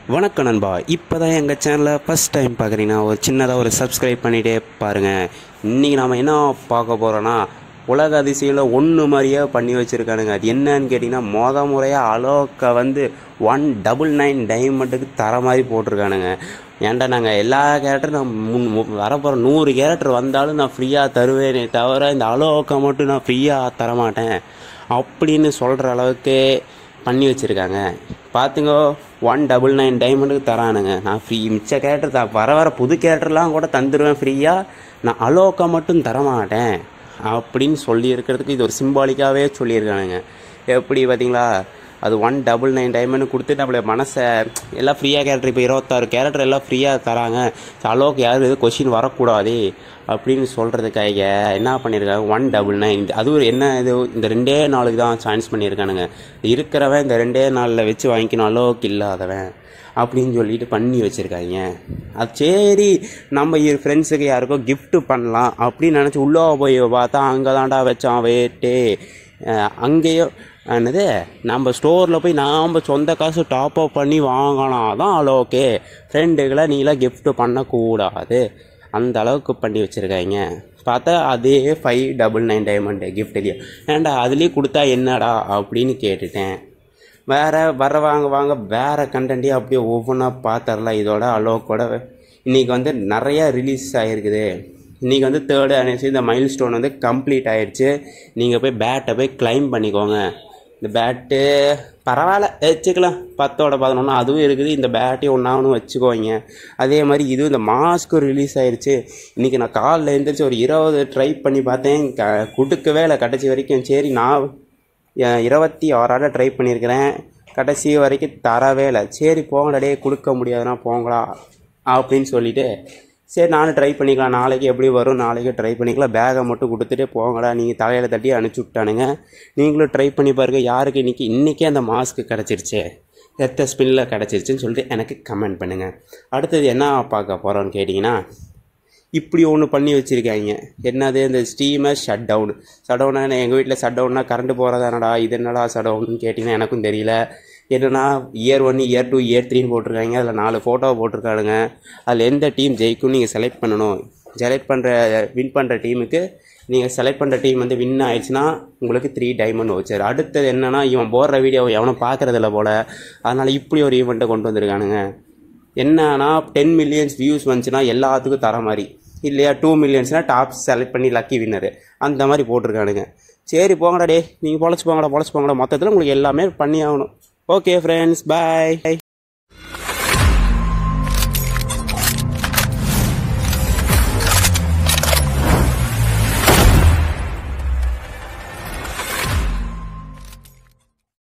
வணக்கம் நண்பா இப்போ தான் எங்கள் சேனலை ஃபஸ்ட் டைம் பார்க்குறீங்கன்னா ஒரு சின்னதாக ஒரு சப்ஸ்கிரைப் பண்ணிகிட்டே பாருங்கள் இன்றைக்கி நாம் என்ன பார்க்க போகிறோன்னா உலக அதிசயில் ஒன்று மாதிரியே பண்ணி வச்சுருக்கானுங்க அது என்னன்னு கேட்டிங்கன்னா மொத முறையாக அலோக்கை வந்து ஒன் டபுள் நைன் டைமண்டுக்கு தர மாதிரி போட்டிருக்கானுங்க ஏன்டா நாங்கள் எல்லா கேரக்டரும் நான் முன் மு- வரப்போகிற நூறு கேரக்டர் வந்தாலும் நான் ஃப்ரீயாக தருவேனே தவிர இந்த அலோக்கை மட்டும் நான் ஃப்ரீயாக தரமாட்டேன் அப்படின்னு சொல்கிற அளவுக்கு பண்ணி வச்சுருக்காங்க பார்த்துங்க ஒன் டபுள் நைன் டைமண்டுக்கு தரானுங்க நான் ஃப்ரீ மிச்ச கேரக்டர் த வர வர புது கேரக்டர்லாம் கூட தந்துடுவேன் ஃப்ரீயாக நான் அலோக்கா மட்டும் தரமாட்டேன் அப்படின்னு சொல்லியிருக்கிறதுக்கு இது ஒரு சிம்பாலிக்காகவே சொல்லியிருக்கானுங்க எப்படி பார்த்தீங்களா அது ஒன் டபுள் நைன் டைமண்ட் கொடுத்து நம்மள மனசை எல்லாம் ஃப்ரீயாக கேரக்டர் இப்போ இருபத்தாறு கேரக்டர் எல்லாம் ஃப்ரீயாக தராங்க அலோக்கு யாரும் எதுவும் கொஷின் வரக்கூடாது அப்படின்னு சொல்கிறதுக்காக என்ன பண்ணியிருக்காங்க ஒன் டபுள் நைன் அதுவும் என்ன இது இந்த ரெண்டே நாளுக்கு தான் சான்ஸ் பண்ணியிருக்கானுங்க இருக்கிறவன் இந்த ரெண்டே நாளில் வச்சு வாங்கிக்கணும் அலோக்கு இல்லாதவன் அப்படின்னு சொல்லிட்டு பண்ணி வச்சுருக்காங்க அது சரி நம்ம ஃப்ரெண்ட்ஸுக்கு யாருக்கோ gift பண்ணலாம் அப்படின்னு நினச்சி உள்ளே போய் பார்த்தா அங்கே தான்டா வச்சான் வேட்டே அங்கேயோ என்னது நம்ம ஸ்டோரில் போய் நாம் சொந்த காசு டாப் அப் பண்ணி வாங்கலாம் தான் ஓகே ஃப்ரெண்டுகளை நீலாம் gift பண்ணக்கூடாது அந்த அளவுக்கு பண்ணி வச்சுருக்காங்க பார்த்தா அதே five double nine diamond gift இல்லையா ஏன்டா அதுலேயே கொடுத்தா என்னடா அப்படின்னு கேட்டுட்டேன் வேற வர வாங்க வாங்க வேற கண்டென்ட்டே அப்படியே ஒவ்வொன்றா பார்த்துடலாம் இதோட அலோக்கோட இன்னைக்கு வந்து நிறைய ரிலீஸ் ஆகிருக்குது இன்னைக்கு வந்து தேர்டு அனிவர்சரி இந்த மைல் ஸ்டோன் வந்து கம்ப்ளீட் ஆயிடுச்சு நீங்கள் போய் பேட்டை போய் கிளைம் பண்ணிக்கோங்க இந்த பேட்டு பரவாயில்ல வச்சுக்கலாம் பத்தோட பதினொன்று அதுவும் இருக்குது இந்த பேட்டையும் ஒன்றா ஒன்று வச்சுக்கோங்க அதே மாதிரி இதுவும் இந்த மாஸ்க்கும் ரிலீஸ் ஆயிருச்சு இன்றைக்கி நான் காலில் எழுந்திரிச்சு ஒரு இருபது ட்ரை பண்ணி பார்த்தேன் க கொடுக்கவே இல்லை கடைசி வரைக்கும் சரி நான் எ- இருபத்தி ஆறாட ட்ரை பண்ணியிருக்கிறேன் கடைசி வரைக்கும் தரவே இல்லை சரி போங்கடா டேய் கொடுக்க முடியாதுன்னா போங்களா அப்படின்னு சொல்லிட்டு சரி நானும் ட்ரை பண்ணிக்கலாம் நாளைக்கு எப்படி வரும் நாளைக்கு ட்ரை பண்ணிக்கலாம் பேகை மட்டும் கொடுத்துட்டு போங்கடா நீங்கள் தலையில் தட்டி அனுப்பிச்சி விட்டானுங்க நீங்களும் ட்ரை பண்ணி பாருங்க யாருக்கு இன்னைக்கு இன்றைக்கே அந்த மாஸ்க் கிடச்சிருச்சு எத்த ஸ்பின்னில் கிடச்சிருச்சுன்னு சொல்லிட்டு எனக்கு கமெண்ட் பண்ணுங்கள் அடுத்தது என்ன பார்க்க போகிறோன்னு கேட்டிங்கன்னா இப்படி ஒன்று பண்ணி வச்சுருக்காங்க என்னது இந்த ஸ்டீமை ஷட் டவுன் ஷட் டவுனா எங்கள் வீட்டில் ஷட் டவுன்னா கரண்ட் போகிறதானடா இது என்னடா ஷட் டவுன்னு கேட்டிங்கன்னா எனக்கும் தெரியல என்னன்னா year one year two year த்ரீன்னு போட்டிருக்காங்க அதில் நாலு ஃபோட்டோ போட்டிருக்கானுங்க அதில் எந்த டீம் ஜெயிக்கும்னு நீங்கள் செலக்ட் பண்ணணும் செலக்ட் பண்ணுற வின் பண்ணுற டீமுக்கு நீங்கள் செலக்ட் பண்ணுற டீம் வந்து வின் ஆயிடுச்சுன்னா உங்களுக்கு த்ரீ டைமண்ட் வச்சார் அடுத்தது என்னன்னா இவன் போடுற வீடியோ எவனும் பார்க்கறதில்ல போல் அதனால் இப்படி ஒரு ஈவெண்ட்டை கொண்டு வந்திருக்கானுங்க என்னன்னா டென் மில்லியன்ஸ் வியூஸ் வந்துச்சுன்னா எல்லாத்துக்கும் தர மாதிரி இல்லையா டூ மில்லியன்ஸ்னால் டாப் செலக்ட் பண்ணி லக்கி வின்னரு அந்த மாதிரி போட்டிருக்கானுங்க சரி போங்கடா டே நீங்கள் பொழைச்சி போங்கடா பொழைச்சி போங்கடா மொத்தத்தில் உங்களுக்கு எல்லாமே பண்ணி ஆகணும் ஓகே ஃப்ரெண்ட்ஸ் பாய்